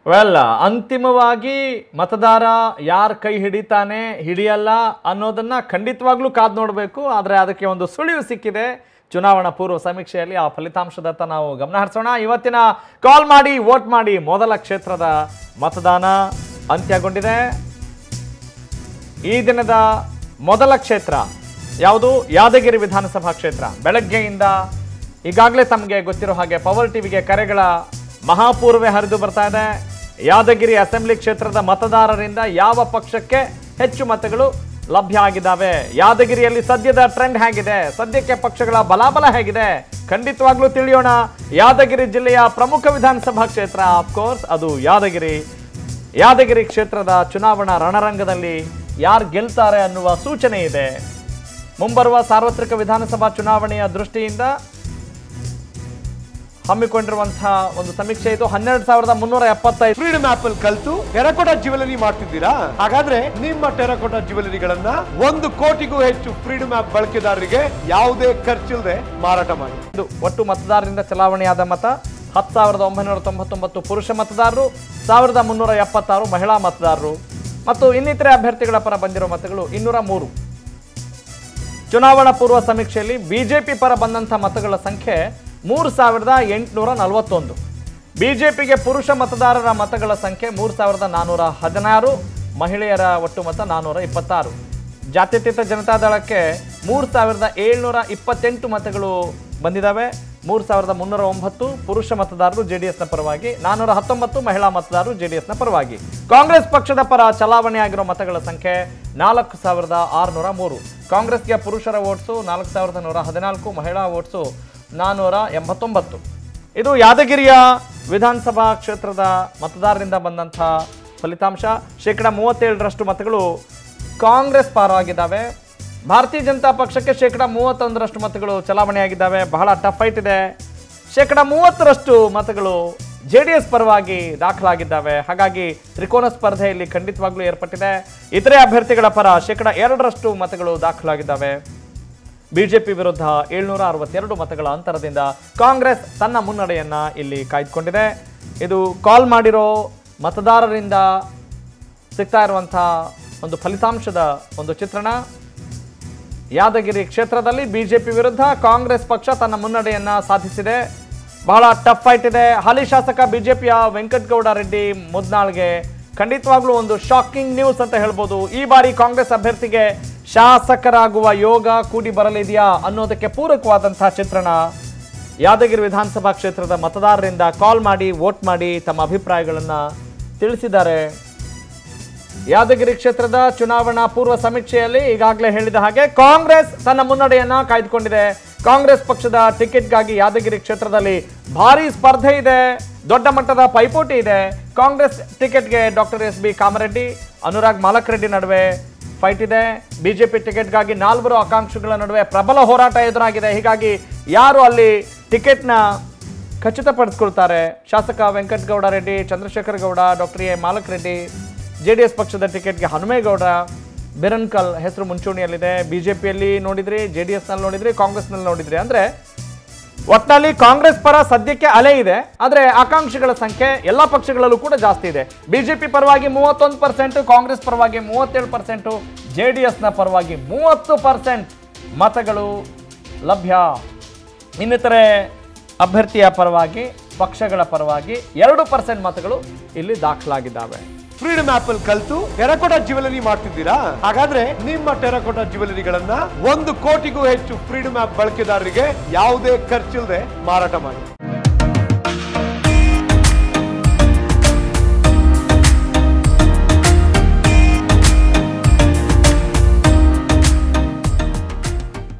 well ಅಂತಿಮವಾಗಿ ಮತದಾರ ಯಾರ ಕೈ ಹಿಡಿತಾನೆ ಹಿಡಿಯಲ್ಲ ಅನ್ನೋದನ್ನ ಖಂಡಿತವಾಗ್ಲೂ ಕಾದ್ ನೋಡಬೇಕು ಆದರೆ ಅದಕ್ಕೆ ಒಂದು ಸುಳಿವು ಸಿಕ್ಕಿದೆ ಚುನಾವಣಾ ಪೂರ್ವ ಸಮೀಕ್ಷೆಯಲ್ಲಿ ಆ ಫಲಿತಾಂಶದತ್ತ ನಾವು ಗಮನ ಹರಿಸೋಣ ಇವತ್ತಿನ ಕಾಲ್ ಮಾಡಿ ವೋಟ್ ಮಾಡಿ ಮೊದಲ ಕ್ಷೇತ್ರದ ಮತದಾನ ಅಂತ್ಯಗೊಂಡಿದೆ ಈ ದಿನದ ಮೊದಲ ಕ್ಷೇತ್ರ ಯಾವುದು ಯಾದಗಿರಿ ವಿಧಾನಸಭಾ ಕ್ಷೇತ್ರ ಬೆಳಗ್ಗೆಯಿಂದ ಈಗಾಗಲೇ ತಮಗೆ ಗೊತ್ತಿರೋ ಹಾಗೆ ಪವರ್ ಟಿವಿಗೆ ಕರೆಗಳ ಮಹಾಪೂರ್ವೆ ಹರಿದು ಬರ್ತಾ ಇದೆ ಯಾದಗಿರಿ ಅಸೆಂಬ್ಲಿ ಕ್ಷೇತ್ರದ ಮತದಾರರಿಂದ ಯಾವ ಪಕ್ಷಕ್ಕೆ ಹೆಚ್ಚು ಮತಗಳು ಲಭ್ಯ ಆಗಿದ್ದಾವೆ ಯಾದಗಿರಿಯಲ್ಲಿ ಸದ್ಯದ ಟ್ರೆಂಡ್ ಹೇಗಿದೆ ಸದ್ಯಕ್ಕೆ ಪಕ್ಷಗಳ ಬಲಾಬಲ ಹೇಗಿದೆ ಖಂಡಿತವಾಗ್ಲೂ ತಿಳಿಯೋಣ ಯಾದಗಿರಿ ಜಿಲ್ಲೆಯ ಪ್ರಮುಖ ವಿಧಾನಸಭಾ ಕ್ಷೇತ್ರ ಕೋರ್ಸ್ ಅದು ಯಾದಗಿರಿ ಯಾದಗಿರಿ ಕ್ಷೇತ್ರದ ಚುನಾವಣಾ ರಣರಂಗದಲ್ಲಿ ಯಾರು ಗೆಲ್ತಾರೆ ಅನ್ನುವ ಸೂಚನೆ ಇದೆ ಮುಂಬರುವ ಸಾರ್ವತ್ರಿಕ ವಿಧಾನಸಭಾ ಚುನಾವಣೆಯ ದೃಷ್ಟಿಯಿಂದ ಹಮ್ಮಿಕೊಂಡಿರುವಂತಹ ಒಂದು ಸಮೀಕ್ಷೆ ಇದು ಹನ್ನೆರಡು ಸಾವಿರದ ಮುನ್ನೂರ ಎಪ್ಪತ್ತೈದು ಫ್ರೀಡಮ್ ಆಪ್ ಅಲ್ಲಿ ಕಲ್ತು ಟೆರಕೋಟಾ ಜ್ಯುವೆಲರಿ ಮಾಡ್ತಿದ್ದೀರಾ ಹಾಗಾದ್ರೆ ನಿಮ್ಮ ಟೆರಕೋಟಾ ಜ್ಯುವೆಲರಿಗಳನ್ನ ಒಂದು ಕೋಟಿಗೂ ಹೆಚ್ಚು ಫ್ರೀಡಮ್ ಆಪ್ ಬಳಕೆದಾರರಿಗೆ ಯಾವುದೇ ಖರ್ಚಿಲ್ಲದೆ ಮಾರಾಟ ಮಾಡಿ ಇದು ಒಟ್ಟು ಮತದಾರರಿಂದ ಚಲಾವಣೆಯಾದ ಮತ ಹತ್ತು ಸಾವಿರದ ಒಂಬೈನೂರ ತೊಂಬತ್ತೊಂಬತ್ತು ಪುರುಷ ಮತದಾರರು ಸಾವಿರದ ಮುನ್ನೂರ ಎಪ್ಪತ್ತಾರು ಮಹಿಳಾ ಮತದಾರರು ಮತ್ತು ಇನ್ನಿತರೆ ಅಭ್ಯರ್ಥಿಗಳ ಪರ ಬಂದಿರೋ ಮತಗಳು ಇನ್ನೂರ ಮೂರು ಚುನಾವಣಾ ಪೂರ್ವ ಸಮೀಕ್ಷೆಯಲ್ಲಿ ಬಿಜೆಪಿ ಪರ ಬಂದಂಥ ಮತಗಳ ಸಂಖ್ಯೆ ಮೂರು ಸಾವಿರದ ಎಂಟುನೂರ ನಲವತ್ತೊಂದು ಬಿಜೆಪಿಗೆ ಪುರುಷ ಮತದಾರರ ಮತಗಳ ಸಂಖ್ಯೆ ಮೂರು ಸಾವಿರದ ನಾನ್ನೂರ ಹದಿನಾರು ಮಹಿಳೆಯರ ಒಟ್ಟು ಮತ ನಾನ್ನೂರ ಇಪ್ಪತ್ತಾರು ಜಾತ್ಯತೀತ ಜನತಾದಳಕ್ಕೆ ಮೂರು ಸಾವಿರದ ಏಳ್ನೂರ ಇಪ್ಪತ್ತೆಂಟು ಮತಗಳು ಬಂದಿದ್ದಾವೆ ಮೂರು ಸಾವಿರದ ಮುನ್ನೂರ ಒಂಬತ್ತು ಪುರುಷ ಮತದಾರರು ಜೆಡಿಎಸ್ನ ಪರವಾಗಿ ನಾನ್ನೂರ ಹತ್ತೊಂಬತ್ತು ಮಹಿಳಾ ಮತದಾರರು ಜೆಡಿಎಸ್ನ ಪರವಾಗಿ ಕಾಂಗ್ರೆಸ್ ಪಕ್ಷದ ಪರ ಚಲಾವಣೆ ಆಗಿರೋ ಮತಗಳ ಸಂಖ್ಯೆ ನಾಲ್ಕು ಸಾವಿರದ ಆರುನೂರ ಮೂರು ಕಾಂಗ್ರೆಸ್ಗೆ ಪುರುಷರ ವೋಟ್ಸು ನಾಲ್ಕು ಸಾವಿರದ ನೂರ ಹದಿನಾಲ್ಕು ಮಹಿಳಾ ವೋಟ್ಸು ನಾನ್ನೂರ ಎಂಬತ್ತೊಂಬತ್ತು ಇದು ಯಾದಗಿರಿಯ ವಿಧಾನಸಭಾ ಕ್ಷೇತ್ರದ ಮತದಾರರಿಂದ ಬಂದಂಥ ಫಲಿತಾಂಶ ಶೇಕಡ ಮೂವತ್ತೇಳರಷ್ಟು ಮತಗಳು ಕಾಂಗ್ರೆಸ್ ಪಾರವಾಗಿದ್ದಾವೆ ಭಾರತೀಯ ಜನತಾ ಪಕ್ಷಕ್ಕೆ ಶೇಕಡ ಮೂವತ್ತೊಂದರಷ್ಟು ಮತಗಳು ಚಲಾವಣೆಯಾಗಿದ್ದಾವೆ ಬಹಳ ಟಫ್ ಫೈಟ್ ಇದೆ ಶೇಕಡ ಮೂವತ್ತರಷ್ಟು ಮತಗಳು ಜೆ ಡಿ ಎಸ್ ಪರವಾಗಿ ದಾಖಲಾಗಿದ್ದಾವೆ ಹಾಗಾಗಿ ತ್ರಿಕೋನ ಸ್ಪರ್ಧೆಯಲ್ಲಿ ಖಂಡಿತವಾಗ್ಲೂ ಏರ್ಪಟ್ಟಿದೆ ಇತರೆ ಅಭ್ಯರ್ಥಿಗಳ ಪರ ಶೇಕಡ ಎರಡರಷ್ಟು ಮತಗಳು ದಾಖಲಾಗಿದ್ದಾವೆ ಬಿಜೆಪಿ ವಿರುದ್ಧ ಏಳ್ನೂರ ಅರವತ್ತೆರಡು ಮತಗಳ ಅಂತರದಿಂದ ಕಾಂಗ್ರೆಸ್ ತನ್ನ ಮುನ್ನಡೆಯನ್ನ ಇಲ್ಲಿ ಕಾಯ್ದುಕೊಂಡಿದೆ ಇದು ಕಾಲ್ ಮಾಡಿರೋ ಮತದಾರರಿಂದ ಸಿಗ್ತಾ ಇರುವಂಥ ಒಂದು ಫಲಿತಾಂಶದ ಒಂದು ಚಿತ್ರಣ ಯಾದಗಿರಿ ಕ್ಷೇತ್ರದಲ್ಲಿ ಬಿಜೆಪಿ ವಿರುದ್ಧ ಕಾಂಗ್ರೆಸ್ ಪಕ್ಷ ತನ್ನ ಮುನ್ನಡೆಯನ್ನ ಸಾಧಿಸಿದೆ ಬಹಳ ಟಫ್ ಫೈಟ್ ಇದೆ ಹಾಲಿ ಶಾಸಕ ಬಿಜೆಪಿಯ ವೆಂಕಟಗೌಡ ರೆಡ್ಡಿ ಮುದ್ನಾಳ್ಗೆ ಖಂಡಿತವಾಗ್ಲೂ ಒಂದು ಶಾಕಿಂಗ್ ನ್ಯೂಸ್ ಅಂತ ಹೇಳ್ಬೋದು ಈ ಬಾರಿ ಕಾಂಗ್ರೆಸ್ ಅಭ್ಯರ್ಥಿಗೆ ಶಾಸಕರಾಗುವ ಯೋಗ ಕೂಡಿ ಬರಲಿದೆಯಾ ಅನ್ನೋದಕ್ಕೆ ಪೂರಕವಾದಂತಹ ಚಿತ್ರಣ ಯಾದಗಿರಿ ವಿಧಾನಸಭಾ ಕ್ಷೇತ್ರದ ಮತದಾರರಿಂದ ಕಾಲ್ ಮಾಡಿ ವೋಟ್ ಮಾಡಿ ತಮ್ಮ ಅಭಿಪ್ರಾಯಗಳನ್ನ ತಿಳಿಸಿದ್ದಾರೆ ಯಾದಗಿರಿ ಕ್ಷೇತ್ರದ ಚುನಾವಣಾ ಪೂರ್ವ ಸಮೀಕ್ಷೆಯಲ್ಲಿ ಈಗಾಗಲೇ ಹೇಳಿದ ಹಾಗೆ ಕಾಂಗ್ರೆಸ್ ತನ್ನ ಮುನ್ನಡೆಯನ್ನ ಕಾಯ್ದುಕೊಂಡಿದೆ ಕಾಂಗ್ರೆಸ್ ಪಕ್ಷದ ಟಿಕೆಟ್ಗಾಗಿ ಯಾದಗಿರಿ ಕ್ಷೇತ್ರದಲ್ಲಿ ಭಾರಿ ಸ್ಪರ್ಧೆ ಇದೆ ದೊಡ್ಡ ಮಟ್ಟದ ಪೈಪೋಟಿ ಇದೆ ಕಾಂಗ್ರೆಸ್ ಟಿಕೆಟ್ಗೆ doctor S B Kamareddy Anurag Malak Reddy ನಡುವೆ ಫೈಟ್ ಇದೆ ಬಿಜೆಪಿ ಟಿಕೆಟ್ಗಾಗಿ ನಾಲ್ವರು ಆಕಾಂಕ್ಷಿಗಳ ನಡುವೆ ಪ್ರಬಲ ಹೋರಾಟ ಎದುರಾಗಿದೆ ಹೀಗಾಗಿ ಯಾರು ಅಲ್ಲಿ ಟಿಕೆಟ್ನ ಖಚಿತಪಡಿಸ್ಕೊಳ್ತಾರೆ ಶಾಸಕ Venkata Gowda Reddy Chandrashekar Gowda doctor A Malak Reddy J D S ಪಕ್ಷದ ಟಿಕೆಟ್ಗೆ ಹನುಮೇಗೌಡ ಬಿರನ್ಕಲ್ ಹೆಸರು ಮುಂಚೂಣಿಯಲ್ಲಿದೆ ಬಿಜೆಪಿಯಲ್ಲಿ ನೋಡಿದ್ರಿ ಜೆ ಡಿ ಎಸ್ನಲ್ಲಿ ನೋಡಿದ್ರಿ ಕಾಂಗ್ರೆಸ್ನಲ್ಲಿ ನೋಡಿದ್ರಿ ಅಂದ್ರೆ ಒಟ್ಟಿನಲ್ಲಿ ಕಾಂಗ್ರೆಸ್ ಪರ ಸದ್ಯಕ್ಕೆ ಅಲೆ ಇದೆ ಆದರೆ ಆಕಾಂಕ್ಷಿಗಳ ಸಂಖ್ಯೆ ಎಲ್ಲ ಪಕ್ಷಗಳಲ್ಲೂ ಕೂಡ ಜಾಸ್ತಿ ಇದೆ ಬಿಜೆಪಿ ಪರವಾಗಿ ಮೂವತ್ತೊಂದು ಪರ್ಸೆಂಟು ಕಾಂಗ್ರೆಸ್ ಪರವಾಗಿ ಮೂವತ್ತೇಳು ಪರ್ಸೆಂಟು ಜೆ ಡಿ ಎಸ್ನ ಪರವಾಗಿ ಮೂವತ್ತು ಪರ್ಸೆಂಟ್ ಮತಗಳು ಲಭ್ಯ ಇನ್ನಿತರೆ ಅಭ್ಯರ್ಥಿಯ ಪರವಾಗಿ ಪಕ್ಷಗಳ ಪರವಾಗಿ ಎರಡು ಪರ್ಸೆಂಟ್ ಮತಗಳು ಇಲ್ಲಿ ದಾಖಲಾಗಿದ್ದಾವೆ ಫ್ರೀಡಮ್ ಆಪ್ ಅಲ್ಲಿ ಕಲ್ತು ಟೆರಕೋಟಾ ಜ್ಯುವೆಲರಿ ಮಾಡ್ತಿದ್ದೀರಾ ಹಾಗಾದ್ರೆ ನಿಮ್ಮ ಟೆರಕೋಟಾ ಜ್ಯುವೆಲರಿಗಳನ್ನ ಒಂದು ಕೋಟಿಗೂ ಹೆಚ್ಚು ಫ್ರೀಡಮ್ ಆಪ್ ಬಳಕೆದಾರರಿಗೆ ಯಾವುದೇ ಖರ್ಚಿಲ್ಲದೆ ಮಾರಾಟ ಮಾಡಿ